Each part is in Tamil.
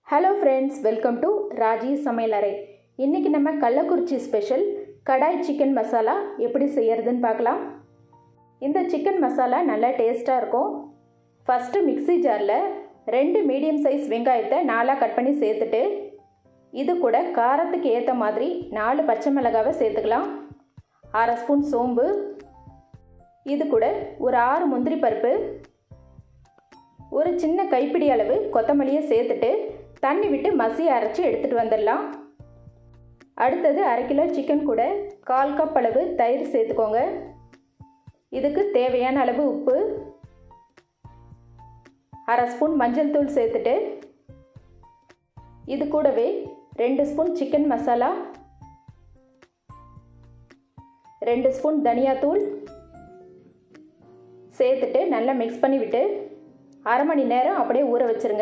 hello friends welcome to Raji சமையலறை இன்றைக்கி நம்ம கள்ளக்குறிச்சி ஸ்பெஷல் கடாய் சிக்கன் மசாலா எப்படி செய்யறதுன்னு பார்க்கலாம் இந்த சிக்கன் மசாலா நல்லா டேஸ்ட்டாக இருக்கும் ஃபஸ்ட்டு மிக்ஸி ஜாரில் ரெண்டு மீடியம் சைஸ் வெங்காயத்தை நாலாக கட் பண்ணி சேர்த்துட்டு இது கூட காரத்துக்கு ஏற்ற மாதிரி நாலு பச்சை மிளகாவை சேர்த்துக்கலாம் அரை ஸ்பூன் சோம்பு இது கூட ஒரு ஆறு முந்திரி பருப்பு ஒரு சின்ன கைப்பிடி அளவு கொத்தமல்லியை சேர்த்துட்டு தண்ணி விட்டு மசி அரைச்சி எடுத்துகிட்டு வந்துடலாம் அடுத்தது அரை கிலோ சிக்கன் கூட கால் கப் அளவு தயிர் சேர்த்துக்கோங்க இதுக்கு தேவையான அளவு உப்பு அரை ஸ்பூன் மஞ்சள் தூள் சேர்த்துட்டு இது கூடவே ரெண்டு ஸ்பூன் சிக்கன் மசாலா ரெண்டு ஸ்பூன் தனியாத்தூள் சேர்த்துட்டு நல்லா மிக்ஸ் பண்ணி விட்டு அரை மணி நேரம் அப்படியே ஊற வச்சுருங்க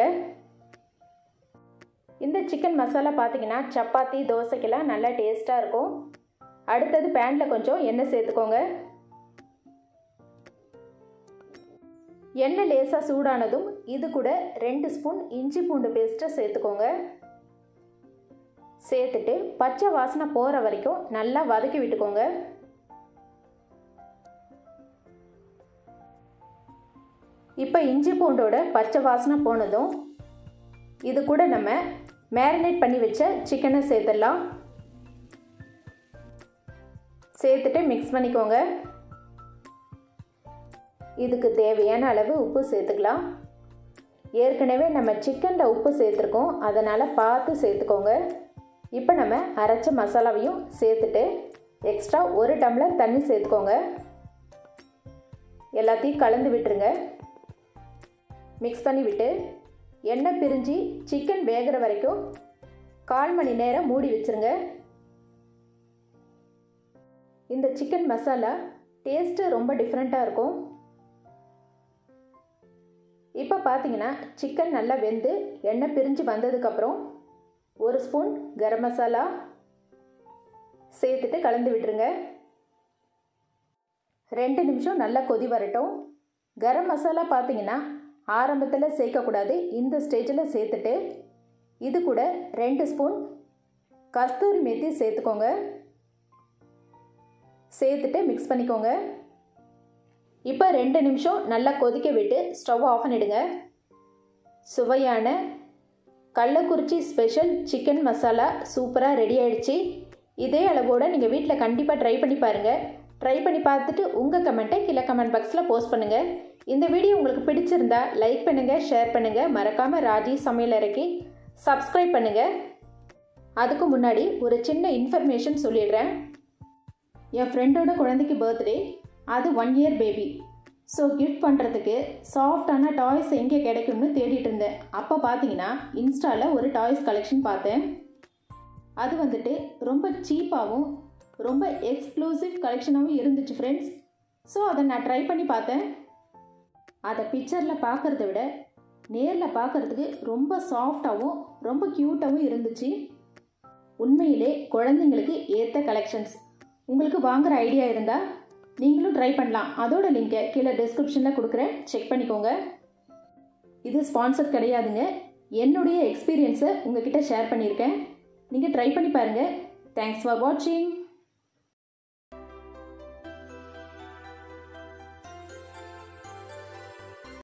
இந்த சிக்கன் மசாலா பார்த்தீங்கன்னா சப்பாத்தி தோசைக்கெல்லாம் நல்லா டேஸ்ட்டாக இருக்கும் அடுத்தது பேனில் கொஞ்சம் எண்ணெய் சேர்த்துக்கோங்க எண்ணெய் லேசாக சூடானதும் இது கூட ரெண்டு ஸ்பூன் இஞ்சி பூண்டு பேஸ்ட்டை சேர்த்துக்கோங்க சேர்த்துட்டு பச்சை வாசனை போகிற வரைக்கும் நல்லா வதக்கி விட்டுக்கோங்க இப்போ இஞ்சி பூண்டோட பச்சை வாசனை போனதும் இது கூட நம்ம மேரினேட் பண்ணி வச்ச சிக்கனை சேர்த்துடலாம் சேர்த்துட்டு மிக்ஸ் பண்ணிக்கோங்க இதுக்கு தேவையான அளவு உப்பு சேர்த்துக்கலாம் ஏற்கனவே நம்ம சிக்கனில் உப்பு சேர்த்துருக்கோம் அதனால் பார்த்து சேர்த்துக்கோங்க இப்போ நம்ம அரைச்ச மசாலாவையும் சேர்த்துட்டு எக்ஸ்ட்ரா ஒரு டம்ளர் தண்ணி சேர்த்துக்கோங்க எல்லாத்தையும் கலந்து விட்டுருங்க மிக்ஸ் பண்ணி விட்டு எண்ணெய் பிரிஞ்சு சிக்கன் வேகிற வரைக்கும் கால் மணி நேரம் மூடி வச்சுருங்க இந்த சிக்கன் மசாலா டேஸ்ட்டு ரொம்ப டிஃப்ரெண்ட்டாக இருக்கும் இப்போ பார்த்தீங்கன்னா சிக்கன் நல்லா வெந்து எண்ணெய் பிரிஞ்சு வந்ததுக்கப்புறம் ஒரு ஸ்பூன் கரம் மசாலா சேர்த்துட்டு கலந்து விட்டுருங்க ரெண்டு நிமிஷம் நல்லா கொதி வரட்டும் கரம் மசாலா பார்த்தீங்கன்னா ஆரம்பத்தில் சேர்க்கக்கூடாது இந்த ஸ்டேஜில் சேர்த்துட்டு இது கூட ரெண்டு ஸ்பூன் கஸ்தூரி மேத்தி சேர்த்துக்கோங்க சேர்த்துட்டு மிக்ஸ் பண்ணிக்கோங்க இப்போ ரெண்டு நிமிஷம் நல்லா கொதிக்க விட்டு ஸ்டவ் ஆஃப் பண்ணிடுங்க சுவையான கள்ளக்குறிச்சி ஸ்பெஷல் சிக்கன் மசாலா சூப்பராக ரெடி ஆகிடுச்சு இதே அளவோடு நீங்கள் வீட்டில் கண்டிப்பாக ட்ரை பண்ணி பாருங்கள் ட்ரை பண்ணி பார்த்துட்டு உங்கள் கமெண்ட்டை கீழே கமெண்ட் பாக்ஸில் போஸ்ட் பண்ணுங்கள் இந்த வீடியோ உங்களுக்கு பிடிச்சிருந்தா லைக் பண்ணுங்கள் ஷேர் பண்ணுங்கள் மறக்காமல் ராஜி சமையலறைக்கு சப்ஸ்கிரைப் பண்ணுங்கள் அதுக்கு முன்னாடி ஒரு சின்ன இன்ஃபர்மேஷன் சொல்லிடுறேன் என் ஃப்ரெண்டோட குழந்தைக்கு பர்த்டே அது one year baby so gift பண்ணுறதுக்கு சாஃப்டான டாய்ஸ் எங்கே கிடைக்கும்னு தேடிட்டு இருந்தேன் அப்போ பார்த்தீங்கன்னா இன்ஸ்டாவில் ஒரு டாய்ஸ் கலெக்ஷன் பார்த்தேன் அது வந்துட்டு ரொம்ப சீப்பாகவும் ரொம்ப எக்ஸ்க்ளூசிவ் கலெக்ஷனாகவும் இருந்துச்சு ஃப்ரெண்ட்ஸ் ஸோ அதை நான் ட்ரை பண்ணி பார்த்தேன் அதை பிக்சரில் பார்க்குறத விட நேரில் பார்க்குறதுக்கு ரொம்ப சாஃப்டாகவும் ரொம்ப க்யூட்டாகவும் இருந்துச்சு உண்மையிலே குழந்தைங்களுக்கு ஏற்ற கலெக்ஷன்ஸ் உங்களுக்கு வாங்குகிற ஐடியா இருந்தால் நீங்களும் ட்ரை பண்ணலாம் அதோட லிங்கை கீழே டிஸ்கிரிப்ஷனில் கொடுக்குறேன் செக் பண்ணிக்கோங்க இது ஸ்பான்சர் கிடையாதுங்க என்னுடைய எக்ஸ்பீரியன்ஸை உங்ககிட்ட ஷேர் பண்ணியிருக்கேன் நீங்கள் ட்ரை பண்ணி பாருங்கள் தேங்க்ஸ் ஃபார் வாட்சிங்